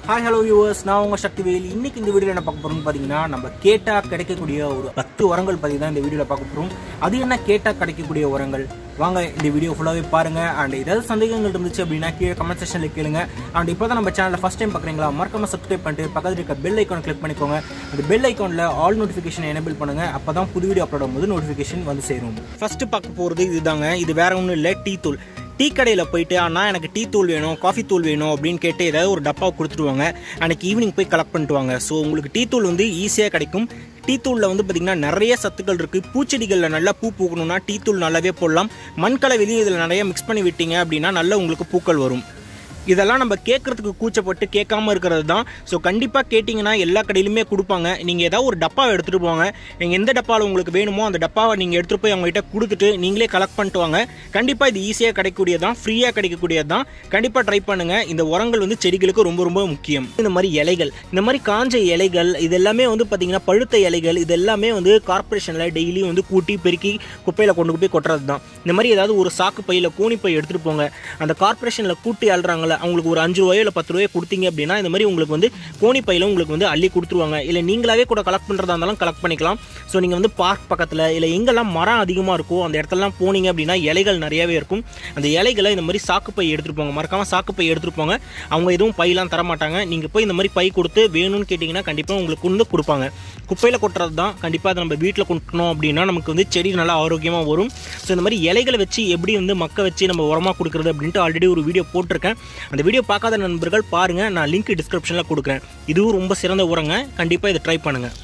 hi hello viewers நான் உங்கள் சக்திவேல் இன்னைக்கு இந்த வீடியோவில் என்ன பார்க்க போகிறோம்னு பார்த்தீங்கன்னா நம்ம கேட்டால் கிடைக்கக்கூடிய ஒரு பத்து உரங்கள் பற்றி தான் இந்த வீடியோவில் பார்க்க போகிறோம் அது என்ன கேட்டால் கிடைக்கக்கூடிய உரங்கள் வாங்க இந்த வீடியோ ஃபுல்லாகவே பாருங்கள் அண்ட் ஏதாவது சந்தேகங்கள் இருந்துச்சு அப்படின்னா கீழே கமெண்ட் செக்ஷனில் கேளுங்க அண்ட் இப்போ தான் நம்ம சேனலில் ஃபஸ்ட் டைம் பார்க்குறீங்களா மறக்காம சப்ஸ்கிரைப் பண்ணிட்டு பக்கத்தில் இருக்க பெல் ஐக்கான் கிளிக் பண்ணிக்கோங்க அந்த பெல் ஐக்கானில் ஆல் நோட்டிஃபிகேஷன் எனேபிள் பண்ணுங்க அப்போ தான் புது வீடியோ அப்லோட் ஆகும்போது நோட்டிஃபிகேஷன் வந்து சேரும் ஃபஸ்ட்டு பார்க்க போகிறது இதுதாங்க இது வேற ஒன்றும் இல்லை டீ தூள் டீ கடையில் போயிட்டு அண்ணா எனக்கு டீ தூள் வேணும் காஃபி தூள் வேணும் அப்படின்னு கேட்டு ஏதாவது ஒரு டப்பா கொடுத்துருவாங்க அன்னைக்கு ஈவினிங் போய் கலெக்ட் பண்ணிட்டு வாங்க ஸோ உங்களுக்கு டீ தூள் வந்து ஈஸியாக கிடைக்கும் டீ தூளில் வந்து பார்த்திங்கன்னா நிறைய சத்துக்கள் இருக்குது பூச்செடிகளில் நல்லா பூ பூக்கணும்னா டீ தூள் நல்லாவே போடலாம் மண்கலை வெளியே இதில் நிறைய மிக்ஸ் பண்ணி விட்டீங்க அப்படின்னா நல்லா உங்களுக்கு பூக்கள் வரும் இதெல்லாம் நம்ம கேட்கறதுக்கு கூச்சப்பட்டு கேட்காம இருக்கிறது தான் ஸோ கண்டிப்பாக கேட்டிங்கன்னா எல்லா கடையிலுமே கொடுப்பாங்க நீங்கள் ஏதாவது ஒரு டப்பாவை எடுத்துகிட்டு போவாங்க நீங்கள் எந்த டப்பாவில் உங்களுக்கு வேணுமோ அந்த டப்பாவை நீங்கள் எடுத்துகிட்டு போய் அவங்ககிட்ட கொடுத்துட்டு நீங்களே கலெக்ட் பண்ணிட்டு வாங்க கண்டிப்பாக இது ஈஸியாக கிடைக்கக்கூடியது தான் ஃப்ரீயாக கிடைக்கக்கூடியது தான் கண்டிப்பாக ட்ரை பண்ணுங்கள் இந்த உரங்கள் வந்து செடிகளுக்கு ரொம்ப ரொம்ப முக்கியம் இந்த மாதிரி இலைகள் இந்த மாதிரி காஞ்ச இலைகள் இது எல்லாமே வந்து பார்த்திங்கன்னா பழுத்த இலைகள் இது எல்லாமே வந்து கார்ப்பரேஷனில் டெய்லியும் வந்து கூட்டி பெருக்கி குப்பையில் கொண்டு போய் கொட்டுறது தான் இந்த மாதிரி ஏதாவது ஒரு சாக்கு பையில் கோணி பை எடுத்துகிட்டு போங்க அந்த கார்ப்பரேஷனில் கூட்டி அள்ளுறாங்கள அவங்களுக்கு ஒரு அஞ்சு ரூபாயோ இல்லை பத்து ரூபாயோ கொடுத்தீங்க அப்படின்னா இந்த மாதிரி உங்களுக்கு வந்து கோணி பையில உங்களுக்கு வந்து அள்ளி கொடுத்துருவாங்க இல்லை நீங்களாவே கூட கலெக்ட் பண்ணுறதா இருந்தாலும் கலெக்ட் பண்ணிக்கலாம் ஸோ நீங்கள் வந்து பார்க் பக்கத்தில் இல்லை எங்கெல்லாம் மரம் அதிகமாக இருக்கோ அந்த இடத்துலலாம் போனீங்க அப்படின்னா இலைகள் நிறையவே இருக்கும் அந்த இலைகளை இந்த மாதிரி சாக்கு பை எடுத்துகிட்டு போங்க மறக்காமல் சாக்கு பை எடுத்துகிட்டு போங்க அவங்க எதுவும் பையெல்லாம் தர மாட்டாங்க நீங்கள் போய் இந்த மாதிரி பை கொடுத்து வேணும்னு கேட்டிங்கன்னா கண்டிப்பாக உங்களுக்கு வந்து கொடுப்பாங்க குப்பையில் கொட்டுறது தான் கண்டிப்பாக அதை நம்ம வீட்டில் கொட்டணும் அப்படின்னா நமக்கு வந்து செடி நல்லா ஆரோக்கியமாக வரும் ஸோ இந்த மாதிரி இலைகளை வச்சு எப்படி வந்து மக்க வச்சு நம்ம உரமாக கொடுக்குறது அப்படின்ட்டு ஆல்ரெடி ஒரு வீடியோ போட்டிருக்கேன் அந்த வீடியோ பார்க்காத நண்பர்கள் பாருங்கள் நான் லிங்க் டிஸ்கிரிப்ஷனில் கொடுக்குறேன் இதுவும் ரொம்ப சிறந்த உரங்க கண்டிப்பாக இதை ட்ரை பண்ணுங்கள்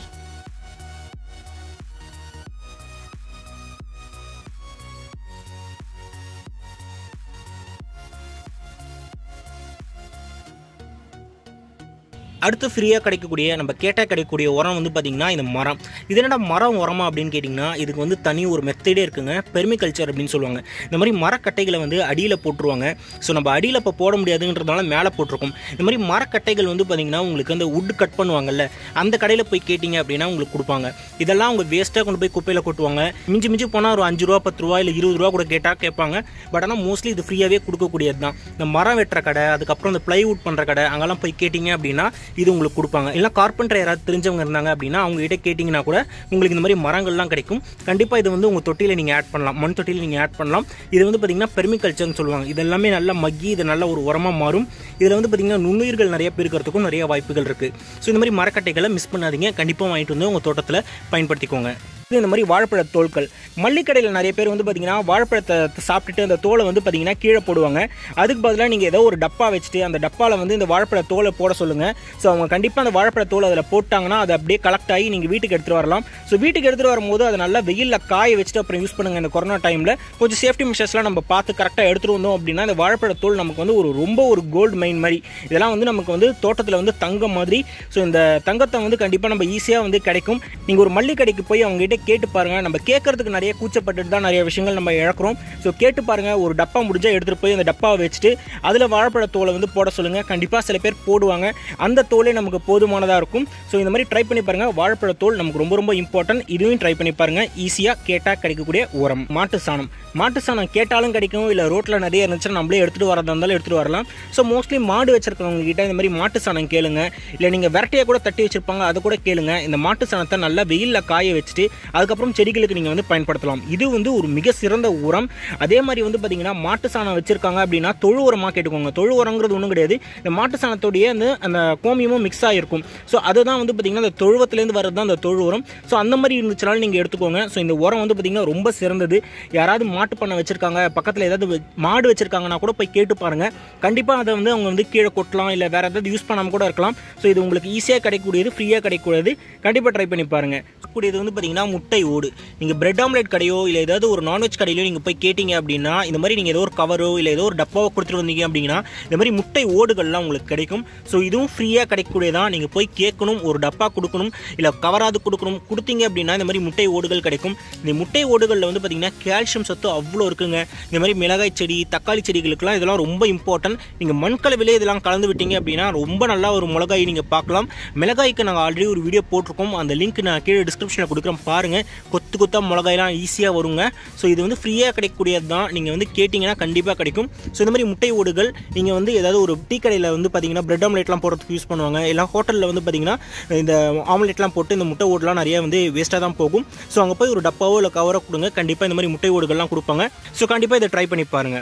அடுத்து ஃப்ரீயாக கிடைக்கக்கூடிய நம்ம கேட்டால் கிடைக்கக்கூடிய உரம் வந்து பார்த்திங்கன்னா இந்த மரம் இது என்னடா மரம் உரமா அப்படின்னு கேட்டிங்கன்னா இதுக்கு வந்து தனி ஒரு மெத்தடே இருக்குங்க பெர்மிகல்ச்சர் அப்படின்னு சொல்லுவாங்க இந்த மாதிரி மரக்கட்டைகளை வந்து அடியில் போட்டுருவாங்க ஸோ நம்ம அடியில் இப்போ போட முடியாதுன்றதுனால மேலே போட்டிருக்கோம் இந்த மாதிரி மரக்கட்டைகள் வந்து பார்த்திங்கன்னா உங்களுக்கு அந்த உட் கட் பண்ணுவாங்கல்ல அந்த கடையில் போய் கேட்டிங்க அப்படின்னா உங்களுக்கு கொடுப்பாங்க இதெல்லாம் அவங்க வேஸ்ட்டாக கொண்டு போய் குப்பையில் கொட்டுவாங்க மிஞ்சி மிஞ்சி போனால் ஒரு அஞ்சு ரூபா பத்து ரூபா இல்லை இருபது ரூபா கூட கேட்டால் கேட்பாங்க பட் ஆனால் மோஸ்ட்லி இது ஃப்ரீயாகவே கொடுக்கக்கூடியது தான் இந்த மரம் வெட்டுற கடை அதுக்கப்புறம் இந்த ப்ளைவுட் பண்ணுற கடை அங்கெல்லாம் போய் கேட்டிங்க அப்படின்னா இது உங்களுக்கு கொடுப்பாங்க இல்லை கார்பெண்டர் யாராவது தெரிஞ்சவங்க இருந்தாங்க அப்படின்னா அவங்க கிட்ட கேட்டிங்கன்னா கூட உங்களுக்கு இந்த மாதிரி மரங்கள்லாம் கிடைக்கும் கண்டிப்பாக இது வந்து உங்கள் தொட்டியில் நீங்கள் ஆட் பண்ணலாம் மண் தொட்டியில் நீங்கள் ஆட் பண்ணலாம் இது வந்து பார்த்திங்கன்னா பெர்மிகல்ச்சர்னு சொல்லுவாங்க இது எல்லாமே நல்லா மக்கி இது நல்ல ஒரு உரமாக மாறும் இதில் வந்து பார்த்திங்கன்னா நுண்ணுயிர்கள் நிறைய பெருக்கிறதுக்கும் நிறைய வாய்ப்புகள் இருக்குது ஸோ இந்த மாதிரி மரக்கட்டைகளை மிஸ் பண்ணாதீங்க கண்டிப்பாக வாங்கிட்டு வந்து உங்கள் தோட்டத்தில் பயன்படுத்திக்கோங்க இது இந்த மாதிரி வாழைப்பழ தோல்கள் மல்லிக்கடையில் நிறைய பேர் வந்து பார்த்தீங்கன்னா வாழைப்பழத்தை சாப்பிட்டுட்டு அந்த தோலை வந்து பார்த்தீங்கன்னா கீழே போடுவாங்க அதுக்கு பதிலாக நீங்கள் ஏதோ ஒரு டப்பா வச்சுட்டு அந்த டப்பாவில் வந்து இந்த வாழைப்பழ தோலை போட சொல்லுங்கள் ஸோ அவங்க கண்டிப்பாக அந்த வாழைப்பழ தோல் அதில் போட்டாங்கன்னா அது அப்படியே கலெக்ட் ஆகி நீங்கள் வீட்டுக்கு எடுத்துகிட்டு வரலாம் ஸோ வீட்டுக்கு எடுத்துகிட்டு வரும்போது அதை நல்லா வெயிலில் காய வச்சுட்டு அப்புறம் யூஸ் பண்ணுங்கள் இந்த கொரோனா டைமில் கொஞ்சம் சேஃப்டி மெஷர்ஸ்லாம் நம்ம பார்த்து கரெக்டாக எடுத்துகிட்டு வந்தோம் அப்படின்னா இந்த வாழைப்பழ தோல் நமக்கு வந்து ஒரு ரொம்ப ஒரு கோல்டு மைன் மாதிரி இதெல்லாம் வந்து நமக்கு வந்து தோட்டத்தில் வந்து தங்கம் மாதிரி ஸோ இந்த தங்கத்தை வந்து கண்டிப்பாக நம்ம ஈஸியாக வந்து கிடைக்கும் நீங்கள் ஒரு மல்லிகை கடைக்கு போய் அவங்ககிட்ட கேட்டு பாருங்க நம்ம கேட்கறதுக்கு நிறைய கூச்சப்பட்டுட்டு தான் நிறைய விஷயங்கள் நம்ம இழக்கிறோம் ஸோ கேட்டு பாருங்க ஒரு டப்பா முடிஞ்சா எடுத்துகிட்டு போய் அந்த டப்பாவை வச்சுட்டு அதில் வாழைப்பழ தோலை வந்து போட சொல்லுங்க கண்டிப்பாக சில பேர் போடுவாங்க அந்த தோலே நமக்கு போதுமானதாக இருக்கும் ஸோ இந்த மாதிரி ட்ரை பண்ணி பாருங்க வாழைப்பழ தோல் நமக்கு ரொம்ப ரொம்ப இம்பார்ட்டன்ட் இதுவும் ட்ரை பண்ணி பாருங்க ஈஸியாக கேட்டால் கிடைக்கக்கூடிய உரம் மாட்டு சாணம் மாட்டு சாணம் கேட்டாலும் கிடைக்கும் இல்லை ரோட்டில் நிறைய இருந்துச்சுன்னா நம்மளே எடுத்துகிட்டு வரதா இருந்தாலும் எடுத்துகிட்டு வரலாம் ஸோ மோஸ்ட்லி மாடு வச்சிருக்கிறவங்க கிட்ட இந்த மாதிரி மாட்டு சாணம் கேளுங்க இல்லை நீங்கள் விரட்டையை கூட தட்டி வச்சிருப்பாங்க அதை கூட கேளுங்க இந்த மாட்டு சாணத்தை நல்லா வெயிலில் காய வச்சுட்டு அதுக்கப்புறம் செடிகளுக்கு நீங்கள் வந்து பயன்படுத்தலாம் இது வந்து ஒரு மிக சிறந்த உரம் அதே மாதிரி வந்து பார்த்தீங்கன்னா மாட்டு சாணம் வச்சிருக்காங்க அப்படின்னா தொழு உரமாக கேட்டுக்கோங்க தொழு உரங்கிறது ஒன்றும் கிடையாது இந்த மாட்டு சாணத்தோடைய அந்த அந்த கோமியமும் மிக்ஸ் ஆகிருக்கும் ஸோ அதுதான் வந்து பார்த்தீங்கன்னா அந்த தொழுவத்துலேருந்து வர்றது தான் அந்த தொழு உரம் ஸோ அந்த மாதிரி இருந்துச்சுனாலும் நீங்கள் எடுத்துக்கோங்க ஸோ இந்த உரம் வந்து பார்த்தீங்கன்னா ரொம்ப சிறந்தது யாராவது மாட்டு பண்ணை வச்சிருக்காங்க பக்கத்தில் ஏதாவது வெ- மாடு வச்சிருக்காங்கன்னா கூட போய் கேட்டு பாருங்க கண்டிப்பாக அதை வந்து அவங்க வந்து கீழே கொட்டலாம் இல்லை வேற ஏதாவது யூஸ் பண்ணாமல் கூட இருக்கலாம் ஸோ இது உங்களுக்கு ஈஸியாக கிடைக்கக்கூடியது ஃப்ரீயாக கிடைக்கக்கூடியது கண்டிப்பாக ட்ரை பண்ணி பாருங்க கூடியது வந்து பார்த்தீங்கன்னா முட்டை ஓடு நீங்கள் பிரெட் ஆம்லெட் கடையோ இல்லை ஏதாவது ஒரு நான்வெஜ் கடையிலோ நீங்கள் போய் கேட்டிங்க அப்படின்னா இந்த மாதிரி நீங்கள் ஏதோ ஒரு கவரோ இல்லை ஏதோ ஒரு டப்பாவோ கொடுத்துட்டு வந்தீங்க அப்படின்னா இந்த மாதிரி முட்டை ஓடுகள்லாம் உங்களுக்கு கிடைக்கும் ஸோ இதுவும் ஃப்ரீயாக கிடைக்கக்கூடியதான் நீங்கள் போய் கேட்கணும் ஒரு டப்பா கொடுக்கணும் இல்லை கவராது கொடுக்கணும் கொடுத்தீங்க அப்படின்னா இந்த மாதிரி முட்டை ஓடுகள் கிடைக்கும் இந்த முட்டை ஓடுகளில் வந்து பார்த்தீங்கன்னா கால்சியம் சத்து அவ்வளோ இருக்குங்க இந்த மாதிரி மிளகாய் செடி தக்காளி செடிகளுக்கெல்லாம் இதெல்லாம் ரொம்ப இம்பார்ட்டன்ட் நீங்கள் மண்கலவிலே இதெல்லாம் கலந்து விட்டீங்க அப்படின்னா ரொம்ப நல்லா ஒரு மிளகாய் நீங்கள் பார்க்கலாம் மிளகாய்க்கு நாங்கள் ஆல்ரெடி ஒரு வீடியோ போட்டிருக்கோம் அந்த லிங்க் நான் கீழே டிஸ்கிரிப்ஷனில் கொடுக்குறேன் பாருங்க பாருங்கள் கொத்து கொத்தா மிளகாயெல்லாம் ஈஸியாக வருங்க ஸோ இது வந்து ஃப்ரீயாக கிடைக்கக்கூடியது தான் நீங்கள் வந்து கேட்டிங்கன்னா கண்டிப்பாக கிடைக்கும் ஸோ இந்த மாதிரி முட்டை ஓடுகள் நீங்கள் வந்து ஏதாவது ஒரு டீ கடையில் வந்து பார்த்தீங்கன்னா பிரெட் ஆம்லெட்லாம் போடுறதுக்கு யூஸ் பண்ணுவாங்க இல்லை ஹோட்டலில் வந்து பார்த்தீங்கன்னா இந்த ஆம்லெட்லாம் போட்டு இந்த முட்டை ஓடுலாம் நிறைய வந்து வேஸ்ட்டாக தான் போகும் ஸோ அங்கே போய் ஒரு டப்பாவோ இல்லை கவரோ கொடுங்க கண்டிப்பாக இந்த மாதிரி முட்டை ஓடுகள்லாம் கொடுப்பாங்க ஸோ கண்டிப்பாக இதை ட்ரை பண்ணி பாருங்கள்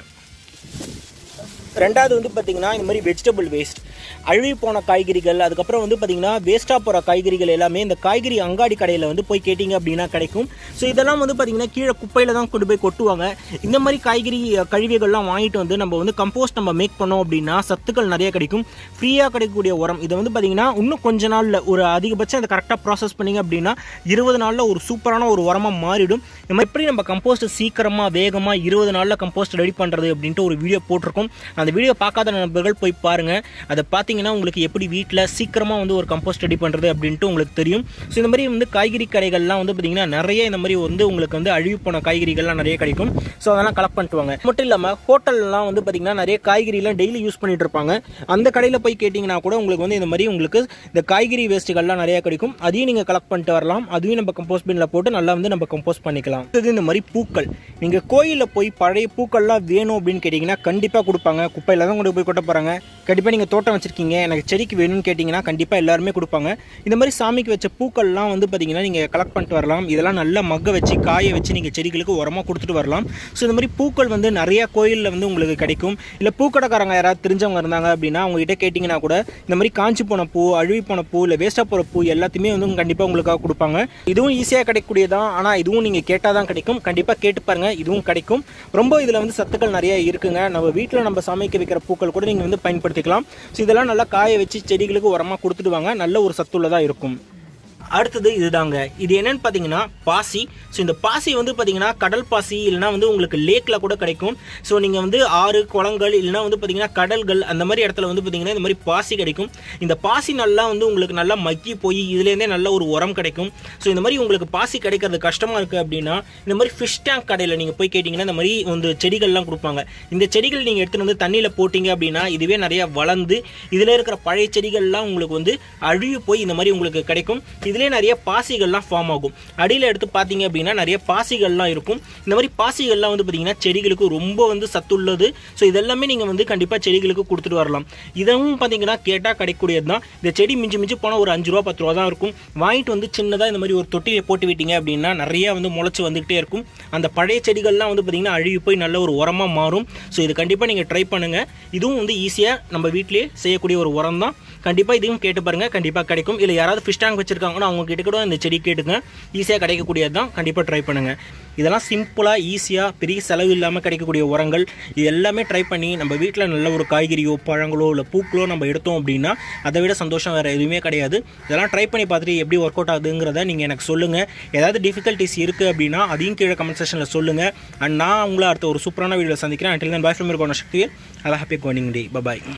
ரெண்டாவது வந்து பார்த்தீங்கன்னா இந்த மாதிரி வெஜிடபிள் வேஸ்ட் அழுகி போன காய்கறிகள் அதுக்கப்புறம் வந்து பார்த்தீங்கன்னா வேஸ்ட்டாக போகிற காய்கறிகள் எல்லாமே இந்த காய்கறி அங்காடி கடையில் வந்து போய் கேட்டிங்க அப்படின்னா கிடைக்கும் ஸோ இதெல்லாம் வந்து பார்த்தீங்கன்னா கீழே குப்பையில் தான் கொண்டு போய் கொட்டுவாங்க இந்த மாதிரி காய்கறி அஹ், கழிவுகள்லாம் வாங்கிட்டு வந்து நம்ம வந்து கம்போஸ்ட் நம்ம மேக் பண்ணோம் அப்படின்னா சத்துக்கள் நிறைய கிடைக்கும் ஃப்ரீயாக கிடைக்கக்கூடிய உரம் இதை வந்து பார்த்தீங்கன்னா இன்னும் கொஞ்ச நாளில் ஒரு அதிகபட்சம் அதை கரெக்டாக ப்ராசஸ் பண்ணிங்க அப்படின்னா இருபது நாளில் ஒரு சூப்பரான ஒரு உரமாக மாறிடும் நம்ம எப்படி நம்ம கம்போஸ்ட் சீக்கிரமாக வேகமாக இருபது நாளில் கம்போஸ்ட் ரெடி பண்ணுறது அப்படின்ட்டு ஒரு வீடியோ போட்டிருக்கோம் அந்த வீடியோ பார்க்காத நண்பர்கள் போய் பாருங்கள் அதை பார்த்தீங்கன்னா உங்களுக்கு எப்படி வீட்டில் சீக்கிரமாக வந்து ஒரு கம்போஸ்ட் ரெடி பண்ணுறது அப்படின்ட்டு உங்களுக்கு தெரியும் ஸோ இந்த மாதிரி வந்து காய்கறி கடைகள்லாம் வந்து பார்த்தீங்கன்னா நிறைய இந்த மாதிரி வந்து உங்களுக்கு வந்து அழுகி போன காய்கறிகள்லாம் நிறைய கிடைக்கும் ஸோ அதெல்லாம் கலெக்ட் பண்ணிட்டு வாங்க மட்டும் இல்லாமல் ஹோட்டல்லாம் வந்து பார்த்தீங்கன்னா நிறைய காய்கறிலாம் டெய்லி யூஸ் பண்ணிட்டு இருப்பாங்க அந்த கடையில் போய் கேட்டிங்கன்னா கூட உங்களுக்கு வந்து இந்த மாதிரி உங்களுக்கு இந்த காய்கறி வேஸ்ட்டுகள்லாம் நிறைய கிடைக்கும் அதையும் நீங்கள் கலெக்ட் பண்ணிட்டு வரலாம் அதையும் நம்ம கம்போஸ்ட் பின்னில் போட்டு நல்லா வந்து நம்ம கம்போஸ்ட் பண்ணிக்கலாம் இது இந்த மாதிரி பூக்கள் நீங்கள் கோயிலில் போய் பழைய பூக்கள்லாம் வேணும் அப்படின்னு கேட்டிங்கன்னா கண்டிப்பாக கொடுப்பாங்க குப்பையில் தான் கொண்டு போய் கொட்ட போகிறாங்க கண்டிப்பாக நீங்கள் தோட்டம் வச்சுருக்கீங்க எனக்கு செடிக்கு வேணும்னு கேட்டிங்கன்னா கண்டிப்பாக எல்லாருமே கொடுப்பாங்க இந்த மாதிரி சாமிக்கு வச்ச பூக்கள்லாம் வந்து பார்த்தீங்கன்னா நீங்கள் கலெக்ட் பண்ணிட்டு வரலாம் இதெல்லாம் நல்லா மக்க வச்சு காய வச்சு நீங்கள் செடிகளுக்கு உரமாக கொடுத்துட்டு வரலாம் ஸோ இந்த மாதிரி பூக்கள் வந்து நிறைய கோயிலில் வந்து உங்களுக்கு கிடைக்கும் இல்லை பூக்கடைக்காரங்க யாராவது தெரிஞ்சவங்க இருந்தாங்க அப்படின்னா அவங்ககிட்ட கேட்டிங்கன்னா கூட இந்த மாதிரி காஞ்சி போன பூ அழுவி போன பூ இல்லை வேஸ்ட்டாக போகிற பூ எல்லாத்தையுமே வந்து கண்டிப்பாக உங்களுக்காக கொடுப்பாங்க இதுவும் ஈஸியாக கிடைக்கக்கூடியதான் ஆனால் இதுவும் நீங்கள் கேட்டால் தான் கிடைக்கும் கண்டிப்பாக கேட்டு பாருங்கள் இதுவும் கிடைக்கும் ரொம்ப இதில் வந்து சத்துக்கள் நிறைய இருக்குங்க நம்ம வீட்டில் நம்ம சமைக்க வைக்கிற பூக்கள் கூட நீங்கள் வந்து பயன்படுத்திக்கலாம் ஸோ இதெல்லாம் நல்லா காய வச்சு செடிகளுக்கு உரமாக கொடுத்துட்டு வாங்க நல்ல ஒரு சத்துள்ளதாக இருக்கும் அடுத்தது இதுதாங்க இது என்னன்னு பார்த்தீங்கன்னா பாசி ஸோ இந்த பாசி வந்து பார்த்தீங்கன்னா கடல் பாசி இல்லைனா வந்து உங்களுக்கு லேக்கில் கூட கிடைக்கும் ஸோ நீங்கள் வந்து ஆறு குளங்கள் இல்லைனா வந்து பார்த்தீங்கன்னா கடல்கள் அந்த மாதிரி இடத்துல வந்து பார்த்தீங்கன்னா இந்த மாதிரி பாசி கிடைக்கும் இந்த பாசி நல்லா வந்து உங்களுக்கு நல்லா மக்கி போய் இதுலேருந்தே நல்ல ஒரு உரம் கிடைக்கும் ஸோ இந்த மாதிரி உங்களுக்கு பாசி கிடைக்கிறது கஷ்டமாக இருக்குது அப்படின்னா இந்த மாதிரி ஃபிஷ் டேங்க் கடையில் நீங்கள் போய் கேட்டிங்கன்னா இந்த மாதிரி வந்து செடிகள்லாம் கொடுப்பாங்க இந்த செடிகள் நீங்கள் எடுத்துகிட்டு வந்து தண்ணியில் போட்டிங்க அப்படின்னா இதுவே நிறைய வளர்ந்து இதில் இருக்கிற பழைய செடிகள்லாம் உங்களுக்கு வந்து அழுகி போய் இந்த மாதிரி உங்களுக்கு கிடைக்கும் இதுலேயே நிறைய பாசிகள்லாம் ஃபார்ம் ஆகும் அடியில் எடுத்து பார்த்தீங்க அப்படின்னா நிறைய பாசிகள்லாம் இருக்கும் இந்த மாதிரி பாசிகள்லாம் வந்து பார்த்தீங்கன்னா செடிகளுக்கு ரொம்ப வந்து சத்துள்ளது ஸோ இதெல்லாமே நீங்கள் வந்து கண்டிப்பாக செடிகளுக்கு கொடுத்துட்டு வரலாம் இதுவும் பார்த்தீங்கன்னா கேட்டால் கிடைக்கக்கூடியது தான் இந்த செடி மிஞ்சி மிஞ்சி போனால் ஒரு அஞ்சு ரூபா பத்து ரூபா தான் இருக்கும் வாங்கிட்டு வந்து சின்னதாக இந்த மாதிரி ஒரு தொட்டியை போட்டு விட்டீங்க அப்படின்னா நிறைய வந்து முளைச்சி வந்துக்கிட்டே இருக்கும் அந்த பழைய செடிகள்லாம் வந்து பார்த்தீங்கன்னா அழுகி போய் நல்ல ஒரு உரமாக மாறும் ஸோ இது கண்டிப்பாக நீங்கள் ட்ரை பண்ணுங்கள் இதுவும் வந்து ஈஸியாக நம்ம வீட்டிலேயே செய்யக்கூடிய ஒரு உரம் தான் கண்டிப்பாக இதையும் கேட்டு பாருங்கள் கண்டிப்பாக கிடைக்கும் இல்லை யாராவது ஃபிஷ் டேங்க் வச்சிருக்காங்கன்னா அவங்க கிட்ட கூட இந்த செடி கேட்டுங்க ஈஸியாக கிடைக்கக்கூடியது தான் கண்டிப்பாக ட்ரை பண்ணுங்கள் இதெல்லாம் சிம்பிளாக ஈஸியாக பெரிய செலவு இல்லாமல் கிடைக்கக்கூடிய உரங்கள் இது எல்லாமே ட்ரை பண்ணி நம்ம வீட்டில் நல்ல ஒரு காய்கறியோ பழங்களோ இல்லை பூக்களோ நம்ம எடுத்தோம் அப்படின்னா அதை விட சந்தோஷம் வேறு எதுவுமே கிடையாது இதெல்லாம் ட்ரை பண்ணி பார்த்துட்டு எப்படி ஒர்க் அவுட் ஆகுதுங்கிறத நீங்கள் எனக்கு சொல்லுங்கள் ஏதாவது டிஃபிகல்ட்டிஸ் இருக்குது அப்படின்னா அதையும் கீழே கமெண்ட் செக்ஷனில் சொல்லுங்கள் அண்ட் நான் உங்களை அடுத்த ஒரு சூப்பரான வீடியோவில் சந்திக்கிறேன் அண்டில் தன் பாய் ஃப்ரம் இருக்கோன சக்தியில் அதை ஹாப்பி கோனிங் டே பாய்